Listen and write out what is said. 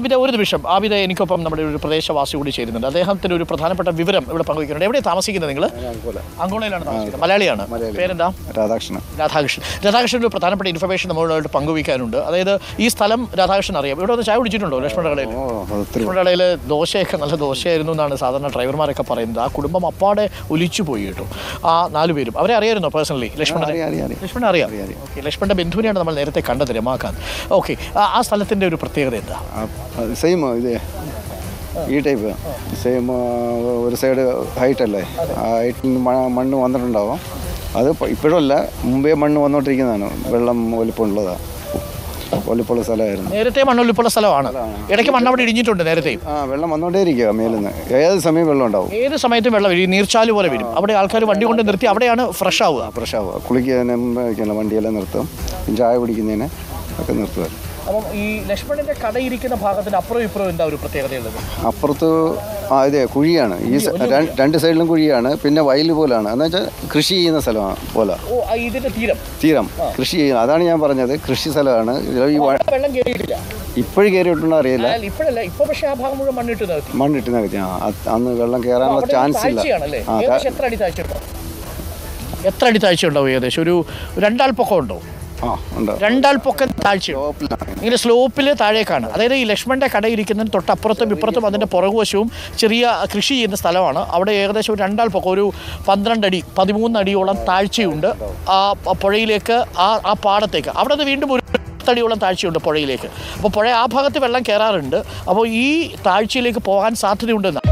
ആബിദ ഒരു നിമിഷം ആബിദ എനിക്കൊപ്പം നമ്മുടെ ഒരു പ്രദേശവാസി കൂടി ചേരുന്നുണ്ട് അദ്ദേഹത്തിന് ഒരു പ്രധാനപ്പെട്ട വിവരം ഇവിടെ പങ്കുവയ്ക്കുന്നുണ്ട് എവിടെ താമസിക്കുന്നത് നിങ്ങൾ അങ്കോളയിലാണ് താമസിക്കുന്നത് മലയാളിയാണ് പേരെന്താ രാധാകൃഷ്ണൻ രാധാകൃഷ്ണൻ രാധാകൃഷ്ണൻ ഒരു പ്രധാനപ്പെട്ട ഇൻഫർമേഷൻ നമ്മളോട് പങ്കുവയ്ക്കാനുണ്ട് അതായത് ഈ സ്ഥലം രാധാകൃഷ്ണൻ അറിയാം ഇവിടെ ഒന്ന് ചായ കുടിച്ചിട്ടുണ്ടോ ലക്ഷ്മണ കടയിൽ ഓ ഒത്തിരി ലക്ഷ്മണ കടയിൽ ദോശയൊക്കെ നല്ല ദോശയായിരുന്നു എന്നാണ് സാധാരണ ഡ്രൈവർമാരൊക്കെ പറയുന്നത് ആ കുടുംബം അപ്പാടെ ഒലിച്ചു പോയി കേട്ടോ ആ നാല് പേരും അവരെ അറിയായിരുന്നോ പേഴ്സണലി ലക്ഷ്മണനെ അറിയാം അറിയാം അറിയാം ലക്ഷ്മണൻ അറിയാം ഓക്കെ ലക്ഷ്മണന്റെ ബന്ധുവിനെയാണ് നമ്മൾ നേരത്തെ കണ്ടത് രമാകാന്ത് ഓക്കെ ആ സ്ഥലത്തിന്റെ ഒരു പ്രത്യേകത എന്താ സെയിം ഇത് ഈ ടൈപ്പ് സെയിം ഒരു സൈഡ് ഹൈറ്റ് അല്ലേ ആ ഹൈറ്റിൽ മണ്ണ് വന്നിട്ടുണ്ടാവും അത് ഇപ്പ- ഇപ്പോഴല്ല മുമ്പേ മണ്ണ് വന്നുകൊണ്ടിരിക്കുന്നതാണ് വെള്ളം ഒലിപ്പുള്ളതാണ് ഒലിപ്പുള്ള സ്ഥലമായിരുന്നു നേരത്തെ മണ്ണൊലിപ്പുള്ള സ്ഥലമാണ് ഇടയ്ക്ക് മണ്ണ് അവിടെ ഇടിഞ്ഞിട്ടുണ്ട് നേരത്തെയും ആ വെള്ളം വന്നുകൊണ്ടേയിരിക്കുക മേലിന്ന് ഏത് സമയം വെള്ളം ഉണ്ടാവും ഏത് സമയത്തും വെള്ളം വരും ഈ നീർച്ചാല് പോലെ വരും അവിടെ ആൾക്കാർ വണ്ടി കൊണ്ട് നിർത്തി അവിടെയാണ് ഫ്രഷ് ആവുക ഫ്രഷ് ആവുക കുളിക്കുന്നതിന് മുമ്പ് വണ്ടിയെല്ലാം നിർത്തും ചായ കുടിക്കുന്നതിന് ഒക്കെ നിർത്തുമായിരുന്നു അപ്പം ഈ ലക്ഷ്മണന്റെ കട ഇരിക്കുന്ന ഭാഗത്തിന് അപ്പുറം ഇപ്പുറം എന്താ ഒരു പ്രത്യേകതയുള്ളത് അപ്പുറത്ത് ആ ഇതെ കുഴിയാണ് ഈ സ- ര- രണ്ട് സൈഡിലും കുഴിയാണ് പിന്നെ വയൽ പോലാണ് എന്ന് വെച്ചാൽ കൃഷി ചെയ്യുന്ന സ്ഥലമാണ് പോലെ ഓ ആ ഇതിന്റെ തീരം തീരം കൃഷി ചെയ്യുന്ന അതാണ് ഞാൻ പറഞ്ഞത് കൃഷി സ്ഥലമാണ് ഇതിൽ ഈ വ- അവിടെ വെള്ളം കയറിയിട്ടില്ല ഇപ്പോഴും കയറിയിട്ടുണ്ടോ അറിയില്ല അല്ല ഇപ്പോഴല്ല ഇപ്പൊ പക്ഷേ ആ ഭാഗം മുഴുവൻ മണ്ണിട്ട് നിർത്തി മണ്ണിട്ട് നികത്തി ആ അത് അന്ന് വെള്ളം കയറാനുള്ള അവിടെ ഒരു ചാൻസ് ഇല്ല താഴ്ചയാണല്ലേ ആ ഏകദേശം എത്ര അടി താഴ്ച ഉണ്ടാവും എത്ര അടി താഴ്ച ഉണ്ടാവും ഏകദേശം ഒരു രണ്ടാൾ പൊക്കം ഉണ്ടോ ആ ഉണ്ട് രണ്ടാൾ പൊക്കം താഴ്ച ടോപ്പിലാണ് ഇങ്ങനെ സ്ലോപ്പിൽ താഴേക്കാണ് അതായത് ഈ ലക്ഷ്മണന്റെ കട ഇരിക്കുന്നതിന് തൊട്ടപ്പുറത്തും ഇപ്പുറത്തും അതിൻ്റെ പുറകുവശവും ചെറിയ കൃഷി ചെയ്യുന്ന സ്ഥലമാണ് അവിടെ ഏകദേശം ഒരു രണ്ടാൾ പൊക്കം ഒരു പന്ത്രണ്ട് അടി പതിമൂന്ന് അടിയോളം താഴ്ചയുണ്ട് ആ പ- പുഴയിലേക്ക് ആ ആ പാടത്തേക്ക് അവിടെ നിന്ന് വീണ്ടും ഒരു പത്തടിയോളം താഴ്ചയുണ്ട് പുഴയിലേക്ക് അപ്പോൾ പുഴ ആ ഭാഗത്ത് വെള്ളം കയറാറുണ്ട് അപ്പോൾ ഈ താഴ്ചയിലേക്ക് പോകാൻ സാധ്യതയുണ്ടെന്ന്